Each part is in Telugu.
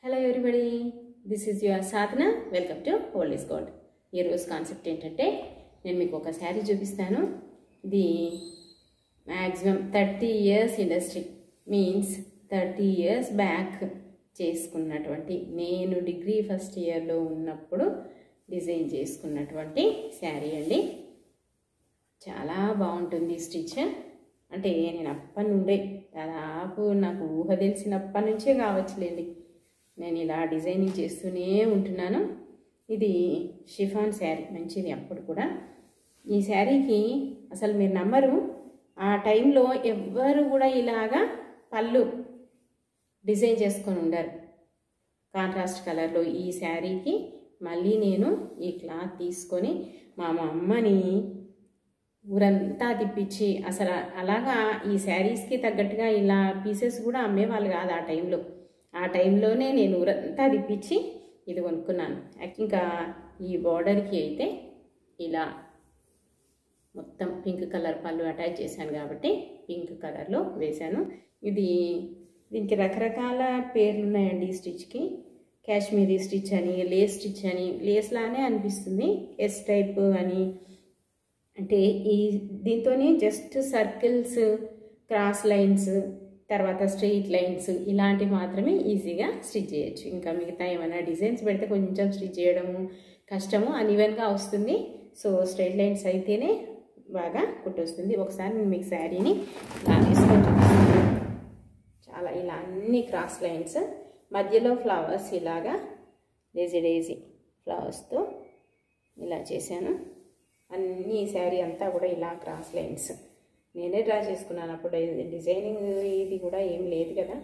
hello everybody this is your Sadhana welcome to old is gold ఈరోజు కాన్సెప్ట్ ఏంటంటే నేను మీకు ఒక శారీ చూపిస్తాను ఇది maximum thirty years industry means thirty years back చేసుకున్నటువంటి నేను డిగ్రీ ఫస్ట్ ఇయర్లో ఉన్నప్పుడు డిజైన్ చేసుకున్నటువంటి శారీ అండి చాలా బాగుంటుంది స్టిచ్ అంటే నేను అప్పటి నుండే దాదాపు నాకు ఊహ తెలిసినప్పటి నుంచే కావచ్చులేండి నేను ఇలా డిజైనింగ్ చేస్తూనే ఉంటున్నాను ఇది షిఫాన్ శారీ మంచిది అప్పుడు కూడా ఈ శారీకి అసలు మీరు నమ్మరు ఆ టైంలో ఎవ్వరు కూడా ఇలాగా పళ్ళు డిజైన్ చేసుకొని ఉండరు కాంట్రాస్ట్ కలర్లో ఈ శారీకి మళ్ళీ నేను ఈ క్లాత్ తీసుకొని మా అమ్మని ఊరంతా తిప్పించి అసలు అలాగా ఈ శారీస్కి తగ్గట్టుగా ఇలా పీసెస్ కూడా అమ్మేవాళ్ళు కాదు ఆ టైంలో ఆ టైంలోనే నేను ఊరంతా తిప్పించి ఇది కొనుక్కున్నాను ఇంకా ఈ బార్డర్కి అయితే ఇలా మొత్తం పింక్ కలర్ పళ్ళు అటాచ్ చేశాను కాబట్టి పింక్ కలర్లో వేశాను ఇది దీనికి రకరకాల పేర్లు ఉన్నాయండి ఈ స్టిచ్కి కాశ్మీరీ స్టిచ్ అని లేస్ స్టిచ్ అని లేస్ లానే అనిపిస్తుంది ఎస్ టైప్ అని అంటే ఈ దీంతోనే జస్ట్ సర్కిల్స్ క్రాస్ లైన్స్ తర్వాత స్ట్రెయిట్ లైన్స్ ఇలాంటివి మాత్రమే ఈజీగా స్టిచ్ చేయొచ్చు ఇంకా మిగతా ఏమైనా డిజైన్స్ పెడితే కొంచెం స్టిచ్ చేయడము కష్టము అన్ఈవెన్గా వస్తుంది సో స్ట్రెయిట్ లైన్స్ అయితేనే బాగా కుట్టొస్తుంది ఒకసారి నేను మీకు శారీని ఇలా వేసుకొని చూపిస్తాను చాలా ఇలా అన్ని క్రాస్ లైన్స్ మధ్యలో ఫ్లవర్స్ ఇలాగా డేజీ డేజీ ఫ్లవర్స్తో ఇలా చేశాను అన్ని శారీ అంతా కూడా ఇలా క్రాస్ లైన్స్ నేనే డ్రా చేసుకున్నాను అప్పుడు డిజైనింగ్ ఇది కూడా ఏం లేదు కదా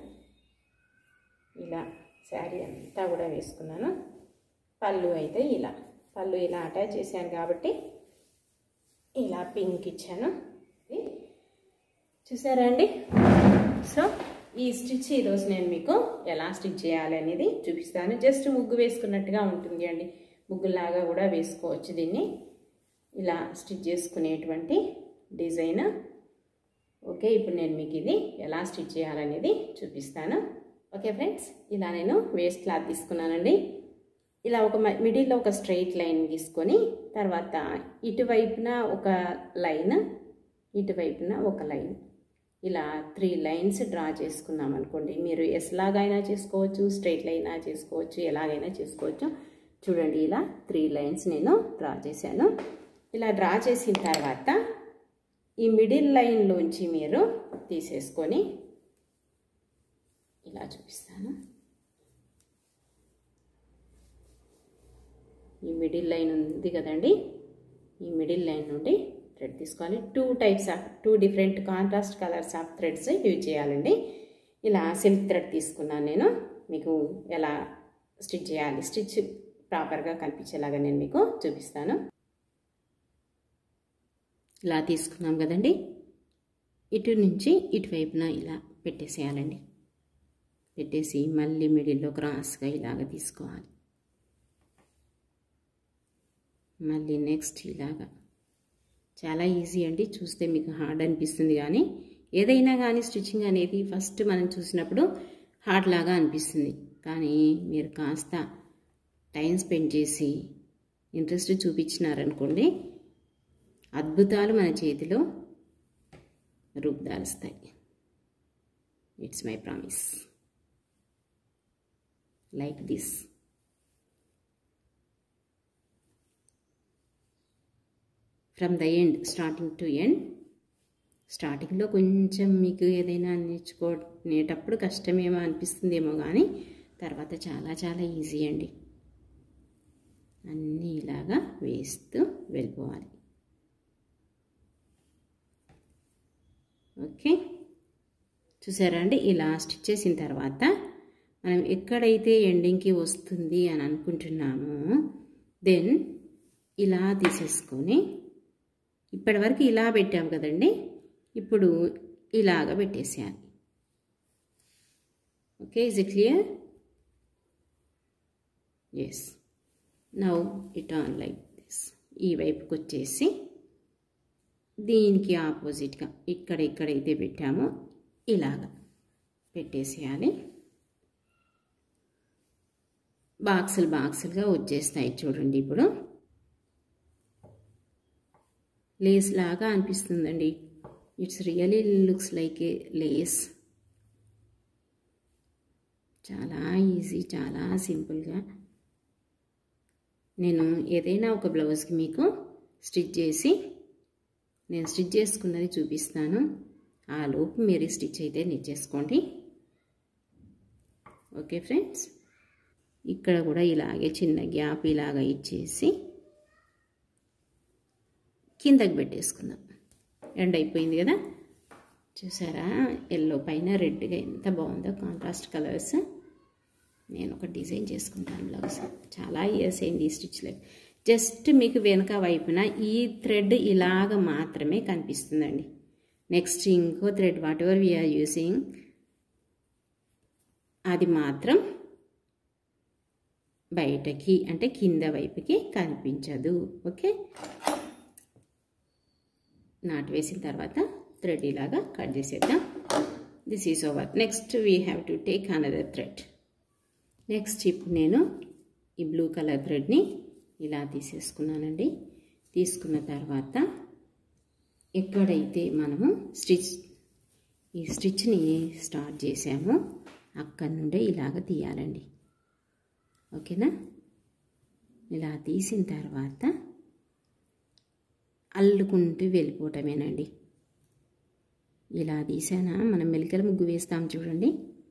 ఇలా శారీ అంతా కూడా వేసుకున్నాను పళ్ళు అయితే ఇలా పళ్ళు ఇలా అటాచ్ చేశాను కాబట్టి ఇలా పింక్ ఇచ్చాను చూసారా అండి సో ఈ స్టిచ్ ఈరోజు నేను మీకు ఎలా స్టిచ్ చేయాలి అనేది చూపిస్తాను జస్ట్ ముగ్గు వేసుకున్నట్టుగా ఉంటుంది అండి ముగ్గులాగా కూడా వేసుకోవచ్చు దీన్ని ఇలా స్టిచ్ చేసుకునేటువంటి డిజైన్ ఓకే ఇప్పుడు నేను మీకు ఇది ఎలా స్టిచ్ చేయాలనేది చూపిస్తాను ఓకే ఫ్రెండ్స్ ఇలా నేను వేస్ట్ క్లాత్ తీసుకున్నానండి ఇలా ఒక మిడిల్లో ఒక స్ట్రైట్ లైన్ తీసుకొని తర్వాత ఇటువైపున ఒక లైన్ ఇటువైపున ఒక లైన్ ఇలా త్రీ లైన్స్ డ్రా చేసుకున్నాం అనుకోండి మీరు ఎస్లాగైనా చేసుకోవచ్చు స్ట్రైట్ లైన్ చేసుకోవచ్చు ఎలాగైనా చేసుకోవచ్చు చూడండి ఇలా త్రీ లైన్స్ నేను డ్రా చేశాను ఇలా డ్రా చేసిన తర్వాత ఈ మిడిల్ లైన్లోంచి మీరు తీసేసుకొని ఇలా చూపిస్తాను ఈ మిడిల్ లైన్ ఉంది కదండి ఈ మిడిల్ లైన్ నుండి థ్రెడ్ తీసుకోవాలి two types of two different contrast colours of threads use చేయాలండి ఇలా సిల్క్ థ్రెడ్ తీసుకున్నాను నేను మీకు ఎలా స్టిచ్ చేయాలి స్టిచ్ ప్రాపర్గా కనిపించేలాగా నేను మీకు చూపిస్తాను ఇలా తీసుకున్నాం కదండి ఇటు నుంచి ఇటువైపున ఇలా పెట్టేసేయాలండి పెట్టేసి మళ్ళీ మిడిల్లో క్రాస్గా ఇలాగ తీసుకోవాలి మళ్ళీ నెక్స్ట్ ఇలాగా చాలా ఈజీ అండి చూస్తే మీకు హార్డ్ అనిపిస్తుంది కానీ ఏదైనా కానీ స్టిచ్చింగ్ అనేది ఫస్ట్ మనం చూసినప్పుడు హార్డ్ లాగా అనిపిస్తుంది కానీ మీరు కాస్త టైం స్పెండ్ చేసి ఇంట్రెస్ట్ చూపించినారనుకోండి అద్భుతాలు మన చేతిలో రూపుదాలుస్తాయి it's my promise like this from the end starting to end స్టార్టింగ్లో కొంచెం మీకు ఏదైనా నేర్చుకునేటప్పుడు కష్టమేమో అనిపిస్తుందేమో కానీ తర్వాత చాలా చాలా ఈజీ అండి అన్నీ ఇలాగా వేస్తూ వెళ్ళిపోవాలి ఓకే చూసారా అండి ఇలా స్టిచ్ చేసిన తర్వాత మనం ఎక్కడైతే ఎండింగ్కి వస్తుంది అని అనుకుంటున్నామో దెన్ ఇలా తీసేసుకొని ఇప్పటివరకు ఇలా పెట్టాం కదండి ఇప్పుడు ఇలాగ పెట్టేసేయాలి okay is it clear yes now it on like this ఈ వైపుకి వచ్చేసి దీనికి ఆపోజిట్గా ఇక్కడ ఎక్కడైతే పెట్టామో ఇలాగ పెట్టేసేయాలి బాక్సులు బాక్సులుగా వచ్చేస్తాయి చూడండి ఇప్పుడు లేస్ లాగా అనిపిస్తుందండి it's really looks like a lace చాలా ఈజీ చాలా సింపుల్గా నేను ఏదైనా ఒక బ్లౌజ్కి మీకు స్టిచ్ చేసి నేను స్టిచ్ చేసుకున్నది చూపిస్తాను ఆ లోపు మీరు స్టిచ్ అయితే నిచ్చేసుకోండి ఓకే ఫ్రెండ్స్ ఇక్కడ కూడా ఇలాగే చిన్న గ్యాప్ ఇలాగ ఇచ్చేసి కిందకి పెట్టేసుకుందాం ఎండ్ అయిపోయింది కదా చూసారా ఎల్లో పైన రెడ్గా ఎంత బాగుందో కాంట్రాస్ట్ కలర్స్ నేను ఒక డిజైన్ చేసుకుంటాను బ్లౌజ్ చాలా ఇయర్స్ అయింది ఈ స్టిచ్లో జస్ట్ మీకు వెనక వైపున ఈ థ్రెడ్ ఇలాగ మాత్రమే కనిపిస్తుందండి నెక్స్ట్ ఇంకో thread whatever we're using అది మాత్రం బయటకి అంటే కింద వైపుకి కనిపించదు ఓకే నాటు వేసిన తర్వాత థ్రెడ్ ఇలాగా కట్ చేసేద్దాం this is over next we have to take another thread next ఇప్పుడు నేను ఈ బ్లూ కలర్ థ్రెడ్ని ఇలా తీసేసుకున్నానండి తీసుకున్న తర్వాత ఎక్కడైతే మనము స్టిచ్ ఈ స్టిచ్ని స్టార్ట్ చేసామో అక్కడి నుండే ఇలాగ తీయాలండి ఓకేనా ఇలా తీసిన తర్వాత అల్లుకుంటూ వెళ్ళిపోవటమేనండి ఇలా తీసానా మనం మెలికల ముగ్గు వేస్తాం చూడండి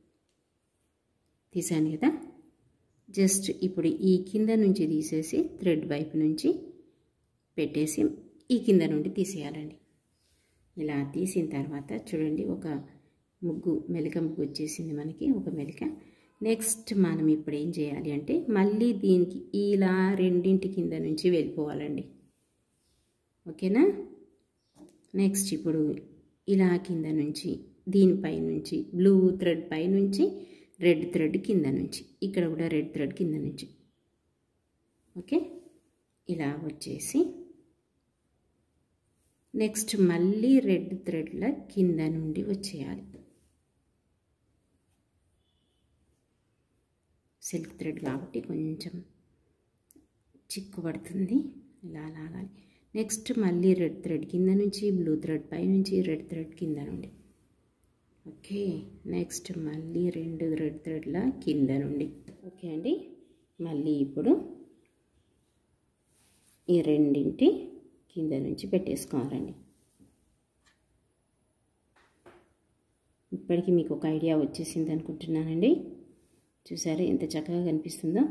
తీసాను కదా జస్ట్ ఇప్పుడు ఈ కింద నుంచి తీసేసి థ్రెడ్ వైపు నుంచి పెట్టేసి ఈ కింద నుండి తీసేయాలండి ఇలా తీసిన తర్వాత చూడండి ఒక ముగ్గు మెలిక ముగ్గు వచ్చేసింది మనకి ఒక మెలిక నెక్స్ట్ మనం ఇప్పుడు ఏం చేయాలి అంటే మళ్ళీ దీనికి ఇలా రెండింటి కింద నుంచి వెళ్ళిపోవాలండి ఓకేనా నెక్స్ట్ ఇప్పుడు ఇలా కింద నుంచి దీనిపై నుంచి బ్లూ థ్రెడ్ పై నుంచి రెడ్ థ్రెడ్ కింద నుంచి ఇక్కడ కూడా రెడ్ థ్రెడ్ కింద నుంచి ఓకే ఇలా వచ్చేసి నెక్స్ట్ మళ్ళీ రెడ్ థ్రెడ్ల కింద నుండి వచ్చేయాలి సిల్క్ థ్రెడ్ కాబట్టి కొంచెం చిక్కు పడుతుంది ఇలా లాగాలి నెక్స్ట్ మళ్ళీ రెడ్ థ్రెడ్ కింద నుంచి బ్లూ థ్రెడ్ పై నుంచి రెడ్ థ్రెడ్ కింద నుండి ఓకే నెక్స్ట్ మళ్ళీ రెండు రెడ్ థ్రెడ్ల కింద నుండి ఓకే అండి మళ్ళీ ఇప్పుడు ఈ రెండింటి కింద నుంచి పెట్టేసుకోవాలండి ఇప్పటికీ మీకు ఒక ఐడియా వచ్చేసింది అనుకుంటున్నానండి చూసారా ఎంత చక్కగా కనిపిస్తుందో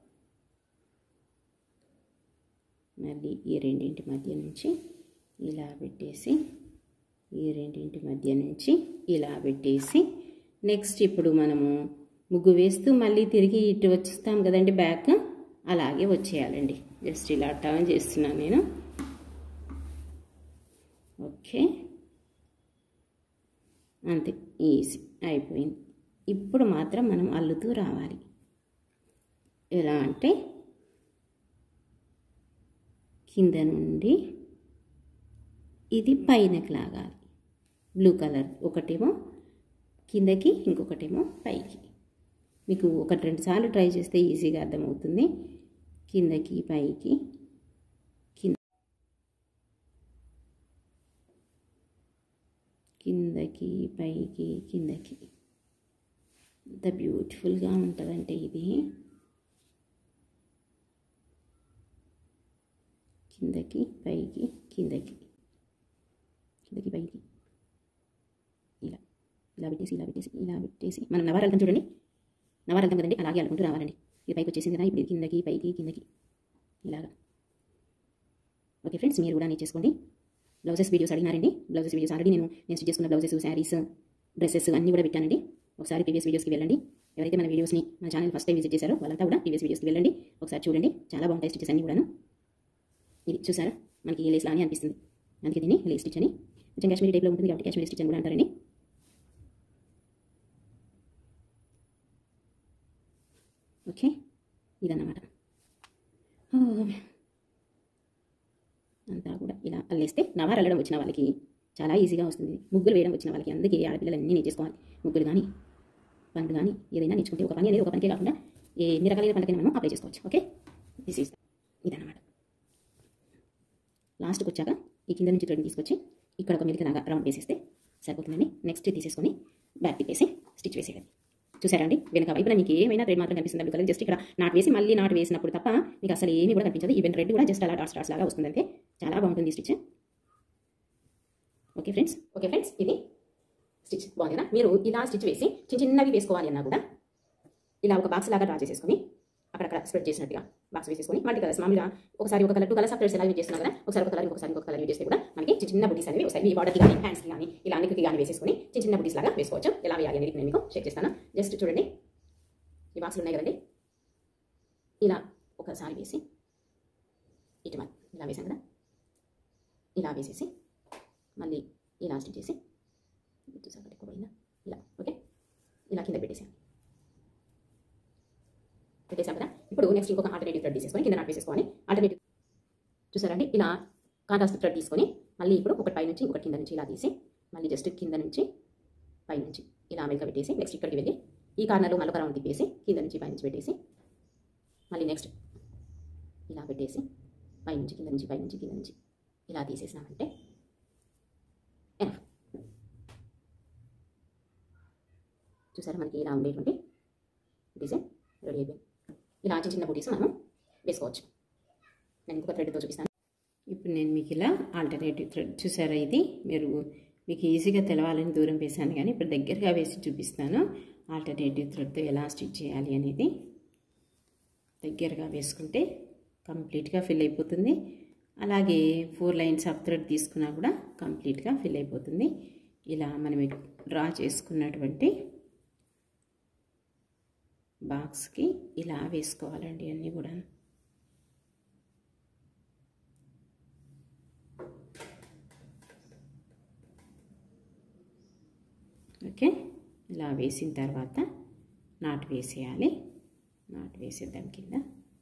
మళ్ళీ ఈ రెండింటి మధ్య నుంచి ఇలా పెట్టేసి ఈ రెండింటి మధ్య నుంచి ఇలా పెట్టేసి నెక్స్ట్ ఇప్పుడు మనము ముగ్గు వేస్తూ మళ్ళీ తిరిగి ఇటు వచ్చేస్తాం కదండి బ్యాక్ అలాగే వచ్చేయాలండి జస్ట్ ఇలా టర్న్ చేస్తున్నాను నేను ఓకే అంతే ఈజీ అయిపోయింది ఇప్పుడు మాత్రం మనం అల్లుతూ రావాలి ఎలా అంటే కింద నుండి ఇది పైనకి లాగాలి బ్లూ కలర్ ఒకటేమో కిందకి ఇంకొకటేమో పైకి మీకు ఒకటి రెండు సార్లు ట్రై చేస్తే ఈజీగా అర్థమవుతుంది కిందకి పైకి కింద కిందకి పైకి కిందకి ఎంత బ్యూటిఫుల్గా ఉంటుందంటే ఇది కిందకి పైకి కిందకి కిందకి పైకి ఇలా ఇలా పెట్టేసి ఇలా పెట్టేసి ఇలా పెట్టేసి మనం నవారు వెళ్తాం చూడండి నవారు వెళ్తాం కదండి అలాగే అల్లుకుంటూ రావాలండి ఇది పైకి వచ్చేసింది కదా ఇప్పుడు ఇది కిందకి పైకి కిందకి ఇలాగా ఓకే ఫ్రెండ్స్ మీరు కూడా నేర్చేసుకోండి బ్లౌజెస్ వీడియోస్ అడిగినారండి బ్లౌజెస్ వీడియోస్ ఆల్రెడీ నేను నేను స్టిచ్ చేసుకున్న బ్లౌజెస్ శారీస్ డ్రెస్సెస్ అన్నీ కూడా పెట్టానండి ఒకసారి ప్రీవియస్ వీడియోస్కి వెళ్ళండి ఎవరైతే మన వీడియోస్ని మన ఛానల్ ఫస్ట్ టైం విజిట్ చేశారో వాళ్ళంతా కూడా ప్రీవియస్ వీడియోస్కి వెళ్ళండి ఒకసారి చూడండి చాలా బాగుంటాయి స్టిచెస్ అన్నీ కూడాను ఇది చూసారా మనకి ఈ లేస్లా అని అనిపిస్తుంది అందుకే దీన్ని లేస్ స్టిచ్ అని కొంచెం కాశ్మీరీ టైప్లో ఉంటుంది కాబట్టి కాశ్మీరీ స్టిచ్ అని కూడా అంటారండి ఓకే ఇదన్నమాట అంతా కూడా ఇలా అల్లేస్తే నవారు అల్లడం వచ్చిన వాళ్ళకి చాలా ఈజీగా వస్తుంది ముగ్గులు వేయడం వచ్చిన వాళ్ళకి అందుకే ఆడపిల్లలన్నీ నేర్చేసుకోవాలి ముగ్గులు కానీ పనులు కానీ ఏదైనా నేర్చుకుంటే ఒక పని అనేది ఒక పనికే కాకుండా ఎన్ని రకాల పంటకైనా మనం అప్లై చేసుకోవచ్చు ఓకే దిస్ ఈస్ ఇదన్నమాట లాస్ట్కి వచ్చాక ఈ కింద నుంచి థ్రెడ్ తీసుకొచ్చి ఇక్కడ ఒక మిల్క్ లాగా రౌండ్ వేసేస్తే సరిపోతుందండి నెక్స్ట్ తీసేసుకొని బ్యాక్ తిప్పేసి స్టిచ్ వేసేయాలి చూసారా అండి వెనక వైపున మీకు ఏమైనా థ్రెడ్ మాత్రం కనిపిస్తుంది బ్లూ కలర్ జస్ట్ ఇక్కడ నాట్ వేసి మళ్ళీ నాట్ వేసినప్పుడు తప్ప మీకు అసలు ఏమీ కూడా కనిపించదు ఈవెన్ రెడ్ కూడా జస్ట్ అలా డాట్స్ డాట్స్ లాగా వస్తుంది అంతే చాలా బాగుంటుంది stitch okay friends okay friends ఇది స్టిచ్ బాగుంది కదా మీరు ఇలా స్టిచ్ వేసి చిన్న చిన్నవి వేసుకోవాలి అన్నా కూడా ఇలా ఒక బాక్స్ లాగా డ్రా చేసేసుకొని అక్కడక్కడ స్ప్రెడ్ చేసినట్టుగా బాక్స్ వేసేసుకొని మల్టీ కలర్స్ మామూలుగా ఒకసారి ఒక కలర్ టూ కలర్స్ అప్లైట్స్ ఎలా యూజ్ చేస్తున్నాం కదా ఒకసారి ఒక కలర్ ఇంకొకసారి ఇంకొక కలర్ యూజ్ చేస్తే కూడా మనకి చిన్న చిన్న బుటీస్ అనేవి వస్తాయి ఈ బార్డర్కి కానీ హ్యాండ్స్కి కానీ ఇలా అన్నిటికి కానీ వేసేసుకొని చిన్న చిన్న బుటీస్ లాగా వేసుకోవచ్చు ఎలా వేయాలి అనేది నేను మీకు షేర్ చేస్తాను జస్ట్ చూడండి ఈ బాక్సులు ఉన్నాయి కదండి ఇలా ఒకసారి వేసి ఇటు మరి ఇలా వేసాం కదా ఇలా వేసేసి మళ్ళీ ఇలా స్టిచ్ చేసి చూసాక ఎక్కువ పోయిందా ఇలా ఓకే ఇలా కింద పెట్టేసాను పెట్టేసాం కదా ఇప్పుడు నెక్స్ట్ ఇంకొక ఆల్టర్నేటివ్ థ్రెడ్ తీసేసుకొని కింద నాట్ వేసేసుకోవాలి ఆల్టర్నేటివ్ చూసారండి ఇలా కాంట్రాస్ట్ థ్రెడ్ తీసుకొని మళ్ళీ ఇప్పుడు ఒకటి పై నుంచి ఇంకొకటి కింద నుంచి ఇలా తీసి మళ్ళీ జస్ట్ కింద నుంచి పై నుంచి ఇలా మెల్క పెట్టేసి నెక్స్ట్ ఇక్కడికి వెళ్ళి ఈ కార్నర్లో మళ్ళొక రౌండ్ తిప్పేసి కింద నుంచి పై నుంచి పెట్టేసి మళ్ళీ నెక్స్ట్ ఇలా పెట్టేసి పై నుంచి కింద నుంచి పై నుంచి కింద నుంచి ఇలా తీసేసినామంటే ఎనఫ్ చూసారా మనకి ఇలా ఉండేటువంటి డిజైన్ రెడీ అయిపోయింది ఇలా చిన్న చిన్న బుటీస్ మనం వేసుకోవచ్చు నేను ఇంకొక థ్రెడ్తో చూపిస్తాను ఇప్పుడు నేను మీకు ఇలా ఆల్టర్నేటివ్ థ్రెడ్ చూసారా ఇది మీరు మీకు ఈజీగా తెలవాలని దూరం వేసాను కానీ ఇప్పుడు దగ్గరగా వేసి చూపిస్తాను ఆల్టర్నేటివ్ థ్రెడ్తో ఎలా స్టిచ్ చేయాలి అనేది దగ్గరగా వేసుకుంటే కంప్లీట్గా ఫిల్ అయిపోతుంది అలాగే ఫోర్ లైన్స్ ఆఫ్ థ్రెడ్ తీసుకున్నా కూడా కంప్లీట్గా ఫిల్ అయిపోతుంది ఇలా మనం డ్రా చేసుకున్నటువంటి బాక్స్కి ఇలా వేసుకోవాలండి అన్నీ కూడా ఓకే ఇలా వేసిన తర్వాత నాటు వేసేయాలి నాటు వేసేద్దాం కింద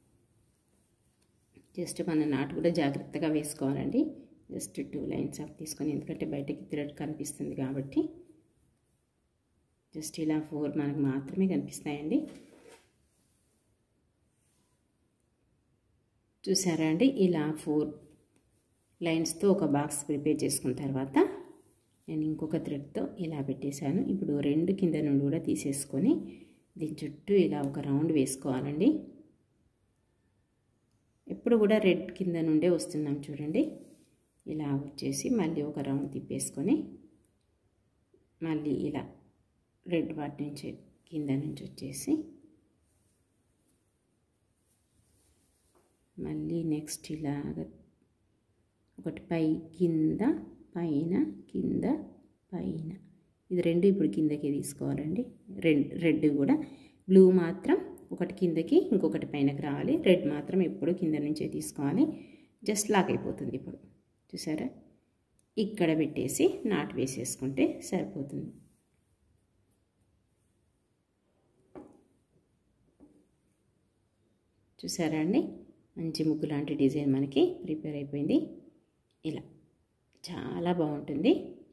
జస్ట్ మన నాటు కూడా జాగ్రత్తగా వేసుకోవాలండి జస్ట్ టూ లైన్స్ ఆఫ్ తీసుకొని ఎందుకంటే బయటకి థ్రెడ్ కనిపిస్తుంది కాబట్టి జస్ట్ ఇలా ఫోర్ మనకు మాత్రమే కనిపిస్తాయండి చూసారా అండి ఇలా ఫోర్ లైన్స్తో ఒక బాక్స్ ప్రిపేర్ చేసుకున్న తర్వాత నేను ఇంకొక థ్రెడ్తో ఇలా పెట్టేశాను ఇప్పుడు రెండు కింద నుండి కూడా తీసేసుకొని దీని చుట్టూ ఇలా ఒక రౌండ్ వేసుకోవాలండి ఎప్పుడు కూడా రెడ్ కింద నుండే వస్తున్నాం చూడండి ఇలా వచ్చేసి మళ్ళీ ఒక రౌండ్ తిప్పేసుకొని మళ్ళీ ఇలా రెడ్ వాటి నుంచి కింద నుంచి వచ్చేసి మళ్ళీ నెక్స్ట్ ఇలాగ ఒకటి పై కింద పైన కింద పైన ఇది రెండు ఇప్పుడు కిందకి తీసుకోవాలండి రెడ్ రెడ్ కూడా బ్లూ మాత్రం ఒకటి కిందకి ఇంకొకటి పైనకి రావాలి రెడ్ మాత్రం ఎప్పుడు కింద నుంచే తీసుకోవాలి జస్ట్ లాక్ అయిపోతుంది ఇప్పుడు చూసారా ఇక్కడ పెట్టేసి నాటు వేసేసుకుంటే సరిపోతుంది చూసారా అండి మంచి ముగ్గు లాంటి డిజైన్ మనకి ప్రిపేర్ అయిపోయింది ఇలా చాలా బాగుంటుంది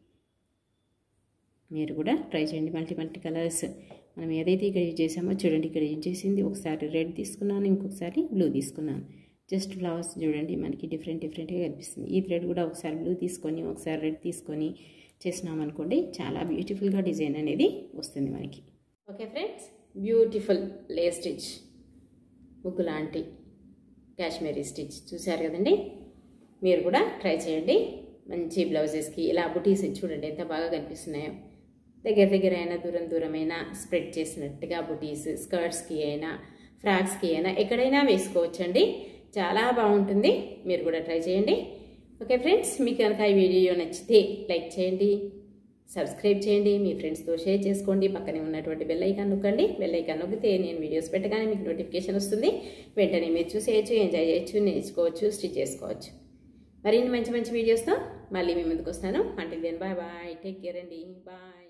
మీరు కూడా ట్రై చేయండి మల్టీ మల్టీ కలర్స్ మనం ఏదైతే ఇక్కడ యూజ్ చేసామో చూడండి ఇక్కడ యూజ్ చేసింది ఒకసారి రెడ్ తీసుకున్నాను ఇంకొకసారి బ్లూ తీసుకున్నాను జస్ట్ ఫ్లవర్స్ చూడండి మనకి డిఫరెంట్ డిఫరెంట్గా కనిపిస్తుంది ఈ థ్రెడ్ కూడా ఒకసారి బ్లూ తీసుకొని ఒకసారి రెడ్ తీసుకొని చేసినాం అనుకోండి చాలా బ్యూటిఫుల్గా డిజైన్ అనేది వస్తుంది మనకి okay friends beautiful lace stitch ముగ్గు లాంటి కాశ్మీరీ స్టిచ్ చూశారు కదండి మీరు కూడా ట్రై చేయండి మంచి బ్లౌజెస్కి ఇలా బుటీస్ చూడండి ఎంత బాగా కనిపిస్తున్నాయో దగ్గర దగ్గర అయినా దూరం దూరమైనా స్ప్రెడ్ చేసినట్టుగా బుటీస్ స్కర్ట్స్కి అయినా ఫ్రాక్స్కి అయినా ఎక్కడైనా వేసుకోవచ్చండి చాలా బాగుంటుంది మీరు కూడా ట్రై చేయండి ఓకే ఫ్రెండ్స్ మీకు కనుక ఈ వీడియో నచ్చితే లైక్ చేయండి సబ్స్క్రైబ్ చేయండి మీ ఫ్రెండ్స్తో షేర్ చేసుకోండి పక్కనే ఉన్నటువంటి బెల్ ఐకాన్ నొక్కండి బెల్ ఐకాన్ నొక్కితే నేను వీడియోస్ పెట్టగానే మీకు నోటిఫికేషన్ వస్తుంది వెంటనే మీరు చూసేయచ్చు ఎంజాయ్ చేయొచ్చు నేర్చుకోవచ్చు స్టిచ్ చేసుకోవచ్చు మరిన్ని మంచి మంచి వీడియోస్తో మళ్ళీ మీ ముందుకు వస్తాను అంటే then bye bye take care అండి బాయ్